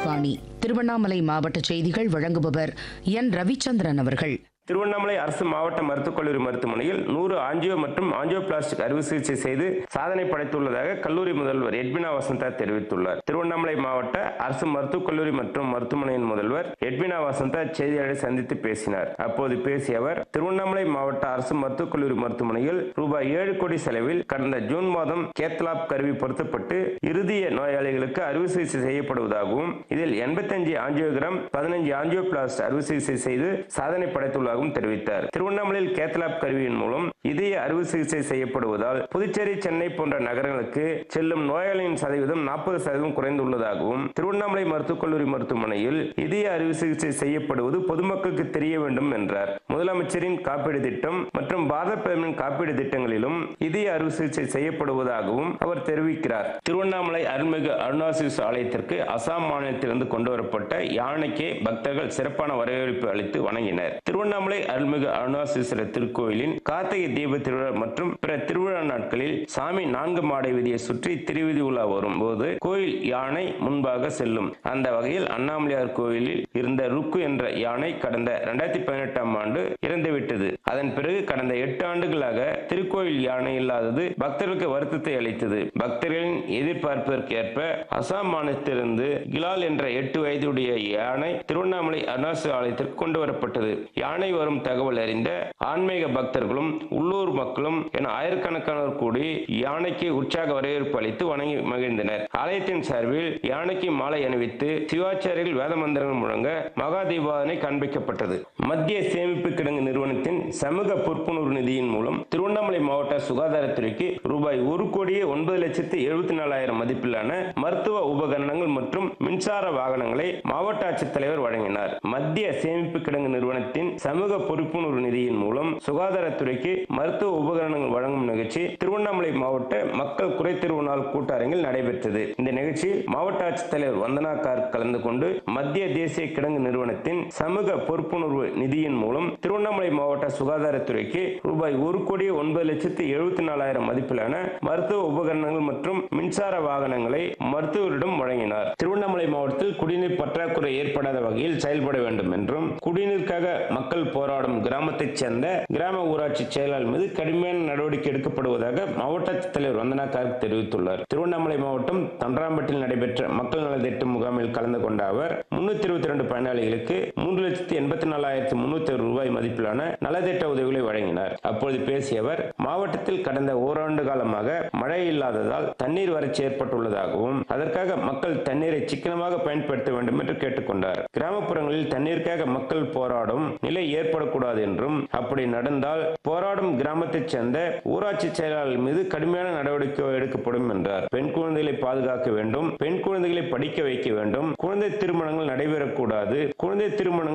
ஆகாஷ்வாணி திருவண்ணாமலை மாவட்ட செய்திகள் வழங்குபவர் என் ரவிச்சந்திரன் அவர்கள் திருவண்ணாமலை அரசு மாவட்ட மருத்துவக் கல்லூரி மருத்துவமனையில் நூறு ஆஞ்சியோ மற்றும் ஆஞ்சியோபிளாஸ்டிக் அறுவை சிகிச்சை செய்து சாதனை படைத்துள்ளதாக கல்லூரி முதல்வர் எட்வினா வசந்தா தெரிவித்துள்ளார் திருவண்ணாமலை மாவட்ட அரசு மருத்துவக் கல்லூரி மற்றும் மருத்துவமனையின் முதல்வர் எட்வினா வசந்தா செய்தியாளரை சந்தித்து பேசினார் அப்போது பேசிய அவர் திருவண்ணாமலை மாவட்ட அரசு மருத்துவக் கல்லூரி மருத்துவமனையில் ரூபாய் ஏழு கோடி செலவில் கடந்த ஜூன் மாதம் கேத்லாப் கருவி பொருத்தப்பட்டு இறுதிய நோயாளிகளுக்கு அறுவை சிகிச்சை செய்யப்படுவதாகவும் இதில் எண்பத்தஞ்சு ஆஞ்சியோகிராம் பதினஞ்சு ஆஞ்சியோபிளாஸ்ட் அறுவை சிகிச்சை செய்து சாதனை படைத்துள்ளதாகவும் தெரிவித்தார் திருவண்ணாமலையில் கேத்லாப் கருவியின் மூலம் இதய அறுவை சிகிச்சை செய்யப்படுவதால் புதுச்சேரி சென்னை போன்ற நகரங்களுக்கு செல்லும் நோயாளியின் சதவீதம் நாற்பது சதவீதம் குறைந்துள்ளதாகவும் திருவண்ணாமலை மருத்துவக் கல்லூரி மருத்துவமனையில் இதய அறுவை சிகிச்சை செய்யப்படுவது பொதுமக்களுக்கு தெரிய வேண்டும் என்றார் முதலமைச்சரின் காப்பீடு திட்டம் மற்றும் பாரத பிரதமரின் காப்பீடு திட்டங்களிலும் இதய அறுவை சிகிச்சை செய்யப்படுவதாகவும் அவர் தெரிவிக்கிறார் திருவண்ணாமலை அருள்மிகு அருணாசிஸ் ஆலயத்திற்கு அசாம் மாநிலத்திலிருந்து கொண்டு வரப்பட்ட யானைக்கு பக்தர்கள் சிறப்பான வரவேற்பு அளித்து வணங்கினர் திருவண்ணாமலை அருள்மிகு அருணாசீஸ்வரர் திருக்கோயிலின் கார்த்திகை தீப திருவிழா மற்றும் பிற திருவிழா நாட்களில் சாமி நான்கு மாடை வீதியை சுற்றி திருவிதி உலா வரும்போது கோயில் யானை முன்பாக செல்லும் அந்த வகையில் அண்ணாமலையார் கோயிலில் இருந்த ருக்கு என்ற யானை கடந்த இரண்டாயிரத்தி பதினெட்டாம் ஆண்டு இறந்துவிட்டது அதன் பிறகு கடந்த எட்டு ஆண்டுகளாக திருக்கோயில் யானை இல்லாதது பக்தர்களுக்கு வருத்தத்தை அளித்தது பக்தர்களின் எதிர்பார்ப்பிற்கு ஏற்ப அசாம் மாநிலத்திலிருந்து கிலால் என்ற எட்டு வயதுடைய யானை திருவண்ணாமலை அருணாசு ஆலயத்திற்கு கொண்டு வரப்பட்டது யானை வரும் தகவல் அறிந்த ஆன்மீக பக்தர்களும் உள்ளூர் மக்களும் என ஆயிரக்கணக்கானோர் கூடி யானைக்கு உற்சாக வரவேற்பு அளித்து வணங்கி மகிழ்ந்தனர் ஆலயத்தின் சார்பில் யானைக்கு மாலை அணிவித்து சிவாச்சாரியில் வேத மந்திரங்கள் முழங்க மகா தீபாவனை காண்பிக்கப்பட்டது மத்திய சேமிப்பு கிடங்கு நிறுவனத்தின் சமூக பொறுப்புணர்வு நிதியின் மூலம் திருவண்ணாமலை மாவட்ட சுகாதாரத்துறைக்கு ரூபாய் ஒரு கோடியே ஒன்பது லட்சத்து எழுபத்தி நாலாயிரம் மதிப்பிலான மருத்துவ உபகரணங்கள் மற்றும் மின்சார வாகனங்களை மாவட்ட ஆட்சித்தலைவர் வழங்கினார் மத்திய சேமிப்பு கிடங்கு நிறுவனத்தின் சமூக பொறுப்புணர்வு நிதியின் மூலம் சுகாதாரத்துறைக்கு மருத்துவ உபகரணங்கள் வழங்கும் நிகழ்ச்சி திருவண்ணாமலை மாவட்ட மக்கள் குறைதீர்வு நாள் கூட்டரங்கில் நடைபெற்றது இந்த நிகழ்ச்சியில் மாவட்ட ஆட்சித்தலைவர் வந்தனா கார் கலந்து கொண்டு மத்திய தேசிய கிடங்கு நிறுவனத்தின் சமூக பொறுப்புணர்வு நிதியின் மூலம் திருவண்ணாமலை மாவட்ட சுகாதாரத்துறைக்கு ரூபாய் ஒரு கோடி ஒன்பது லட்சத்து எழுபத்தி நாலாயிரம் மதிப்பிலான மருத்துவ உபகரணங்கள் மற்றும் மின்சார வாகனங்களை மருத்துவரிடம் வழங்கினார் திருவண்ணாமலை மாவட்டத்தில் குடிநீர் பற்றாக்குறை ஏற்படாத வகையில் செயல்பட வேண்டும் என்றும் குடிநீருக்காக மக்கள் போராடும் கிராமத்தைச் சேர்ந்த கிராம ஊராட்சி செயலாளர் மீது கடுமையான நடவடிக்கை எடுக்கப்படுவதாக மாவட்ட தலைவர் வந்தனா கார்க் தெரிவித்துள்ளார் திருவண்ணாமலை மாவட்டம் தண்டராம்பட்டில் நடைபெற்ற மக்கள் நலத்திட்ட முகாமில் கலந்து கொண்ட அவர் முன்னூத்தி இருபத்தி ரெண்டு பயனாளிகளுக்கு மூன்று லட்சத்தி எண்பத்தி நாலாயிரத்தி முன்னூத்தி ரூபாய் மதிப்பிலான நலத்திட்ட உதவிகளை வழங்கினார் அப்பொழுது பேசிய அவர் மாவட்டத்தில் கடந்த ஓராண்டு காலமாக மழை இல்லாததால் தண்ணீர் வறட்சி ஏற்பட்டுள்ளதாகவும் அதற்காக மக்கள் தண்ணீரை சிக்கனமாக பயன்படுத்த வேண்டும் என்று கேட்டுக்கொண்டார் கிராமப்புறங்களில் தண்ணீருக்காக மக்கள் போராடும் நிலை ஏற்படக்கூடாது என்றும் அப்படி நடந்தால் போராடும் கிராமத்தைச் சேர்ந்த ஊராட்சி செயலாளர் மீது கடுமையான நடவடிக்கை எடுக்கப்படும் என்றார் பெண் குழந்தைகளை பாதுகாக்க வேண்டும் பெண் குழந்தைகளை படிக்க வைக்க வேண்டும் குழந்தை திருமணங்கள் நடைபெறக்கூடாது குழந்தை திருமணங்கள்